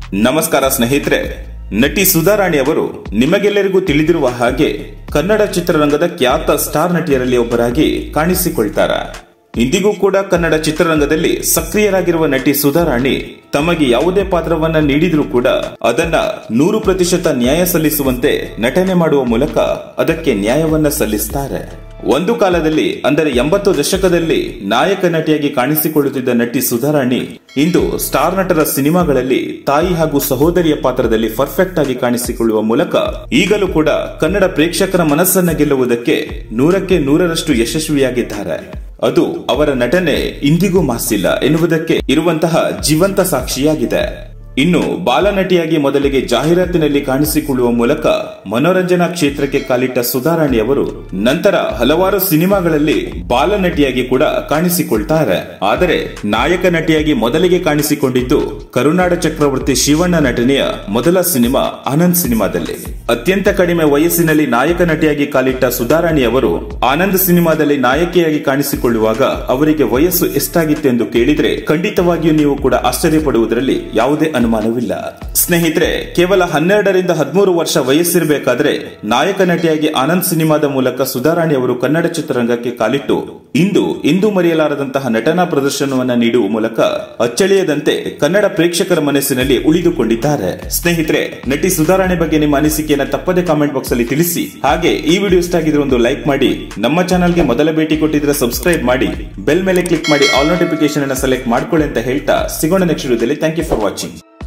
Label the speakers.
Speaker 1: ನಮಸ್ಕಾರ ಸ್ನೇಹಿತರೆ ನಟಿ ಸುಧಾರಾಣಿ ಅವರು ನಿಮಗೆಲ್ಲರಿಗೂ ತಿಳಿದಿರುವ ಹಾಗೆ ಕನ್ನಡ ಚಿತ್ರರಂಗದ ಖ್ಯಾತ ಸ್ಟಾರ್ ನಟಿಯರಲ್ಲಿ ಒಬ್ಬರಾಗಿ ಕಾಣಿಸಿಕೊಳ್ತಾರ ಇಂದಿಗೂ ಕೂಡ ಕನ್ನಡ ಚಿತ್ರರಂಗದಲ್ಲಿ ಸಕ್ರಿಯರಾಗಿರುವ ನಟಿ ಸುಧಾರಾಣಿ ತಮಗೆ ಯಾವುದೇ ಪಾತ್ರವನ್ನ ನೀಡಿದ್ರೂ ಕೂಡ ಅದನ್ನ ನೂರು ಪ್ರತಿಶತ ನ್ಯಾಯ ಸಲ್ಲಿಸುವಂತೆ ನಟನೆ ಮಾಡುವ ಮೂಲಕ ಅದಕ್ಕೆ ನ್ಯಾಯವನ್ನ ಸಲ್ಲಿಸ್ತಾರೆ ಒಂದು ಕಾಲದಲ್ಲಿ ಅಂದರೆ ಎಂಬತ್ತು ದಶಕದಲ್ಲಿ ನಾಯಕ ನಟಿಯಾಗಿ ಕಾಣಿಸಿಕೊಳ್ಳುತ್ತಿದ್ದ ನಟಿ ಸುಧಾರಾಣಿ ಇಂದು ಸ್ಟಾರ್ ನಟರ ಸಿನಿಮಾಗಳಲ್ಲಿ ತಾಯಿ ಹಾಗೂ ಸಹೋದರಿಯ ಪಾತ್ರದಲ್ಲಿ ಪರ್ಫೆಕ್ಟ್ ಆಗಿ ಕಾಣಿಸಿಕೊಳ್ಳುವ ಮೂಲಕ ಈಗಲೂ ಕೂಡ ಕನ್ನಡ ಪ್ರೇಕ್ಷಕರ ಮನಸ್ಸನ್ನ ಗೆಲ್ಲುವುದಕ್ಕೆ ನೂರಕ್ಕೆ ನೂರರಷ್ಟು ಯಶಸ್ವಿಯಾಗಿದ್ದಾರೆ ಅದು ಅವರ ನಟನೆ ಇಂದಿಗೂ ಮಾಸಿಲ್ಲ ಎನ್ನುವುದಕ್ಕೆ ಇರುವಂತಹ ಜೀವಂತ ಸಾಕ್ಷಿಯಾಗಿದೆ ಇನ್ನು ಬಾಲನಟಿಯಾಗಿ ಮೊದಲಿಗೆ ಜಾಹೀರಾತಿನಲ್ಲಿ ಕಾಣಿಸಿಕೊಳ್ಳುವ ಮೂಲಕ ಮನೋರಂಜನಾ ಕ್ಷೇತ್ರಕ್ಕೆ ಕಾಲಿಟ್ಟ ಸುಧಾರಾಣಿ ಅವರು ನಂತರ ಹಲವಾರು ಸಿನಿಮಾಗಳಲ್ಲಿ ಬಾಲನಟಿಯಾಗಿ ಕೂಡ ಕಾಣಿಸಿಕೊಳ್ತಾರೆ ಆದರೆ ನಾಯಕ ನಟಿಯಾಗಿ ಮೊದಲಿಗೆ ಕಾಣಿಸಿಕೊಂಡಿದ್ದು ಕರುನಾಡ ಚಕ್ರವರ್ತಿ ಶಿವಣ್ಣ ನಟನೆಯ ಮೊದಲ ಸಿನಿಮಾ ಆನಂದ್ ಸಿನಿಮಾದಲ್ಲಿ ಅತ್ಯಂತ ಕಡಿಮೆ ವಯಸ್ಸಿನಲ್ಲಿ ನಾಯಕ ನಟಿಯಾಗಿ ಕಾಲಿಟ್ಟ ಸುಧಾರಾಣಿ ಅವರು ಆನಂದ್ ಸಿನಿಮಾದಲ್ಲಿ ನಾಯಕಿಯಾಗಿ ಕಾಣಿಸಿಕೊಳ್ಳುವಾಗ ಅವರಿಗೆ ವಯಸ್ಸು ಎಷ್ಟಾಗಿತ್ತು ಎಂದು ಕೇಳಿದ್ರೆ ಖಂಡಿತವಾಗಿಯೂ ನೀವು ಕೂಡ ಆಶ್ಚರ್ಯಪಡುವುದರಲ್ಲಿ ಯಾವುದೇ ಅನುಮಾನವಿಲ್ಲ ಸ್ನೇಹಿತರೆ ಕೇವಲ ಹನ್ನೆರಡರಿಂದ ಹದಿಮೂರು ವರ್ಷ ವಯಸ್ಸಿರಬೇಕಾದ್ರೆ ನಾಯಕ ನಟಿಯಾಗಿ ಆನಂದ್ ಸಿನಿಮಾದ ಮೂಲಕ ಸುಧಾರಾಣಿ ಅವರು ಕನ್ನಡ ಚಿತ್ರರಂಗಕ್ಕೆ ಕಾಲಿಟ್ಟು ಇಂದು ಇಂದು ಮರೆಯಲಾರದಂತಹ ನಟನಾ ಪ್ರದರ್ಶನವನ್ನ ನೀಡುವ ಮೂಲಕ ಅಚ್ಚಳಿಯದಂತೆ ಕನ್ನಡ ಪ್ರೇಕ್ಷಕರ ಮನಸ್ಸಿನಲ್ಲಿ ಉಳಿದುಕೊಂಡಿದ್ದಾರೆ ಸ್ನೇಹಿತರೆ ನಟಿ ಸುಧಾರಾಣಿ ಬಗ್ಗೆ ನಿಮ್ಮ ಅನಿಸಿಕೆಯನ್ನ ತಪ್ಪದೆ ಕಾಮೆಂಟ್ ಬಾಕ್ಸ್ ಅಲ್ಲಿ ತಿಳಿಸಿ ಹಾಗೆ ಈ ವಿಡಿಯೋ ಇಷ್ಟ ಆಗಿದ್ರೆ ಒಂದು ಲೈಕ್ ಮಾಡಿ ನಮ್ಮ ಚಾನಲ್ಗೆ ಮೊದಲ ಭೇಟಿ ಕೊಟ್ಟಿದ್ರೆ ಸಬ್ಸ್ಕ್ರೈಬ್ ಮಾಡಿ ಬೆಲ್ ಮೇಲೆ ಕ್ಲಿಕ್ ಮಾಡಿ ಆಲ್ ನೋಟಿಫಿಕೇಶನ್ ಅನ್ನ ಸೆಲೆಕ್ಟ್ ಮಾಡ್ಕೊಳ್ಳಿ ಅಂತ ಹೇಳ್ತಾ ಸಿಗೋಣ ನೆಕ್ಸ್ಟ್ ವಿಡಿಯೋದಲ್ಲಿ ಥ್ಯಾಂಕ್ ಯು ಫಾರ್ ವಾಚಿಂಗ್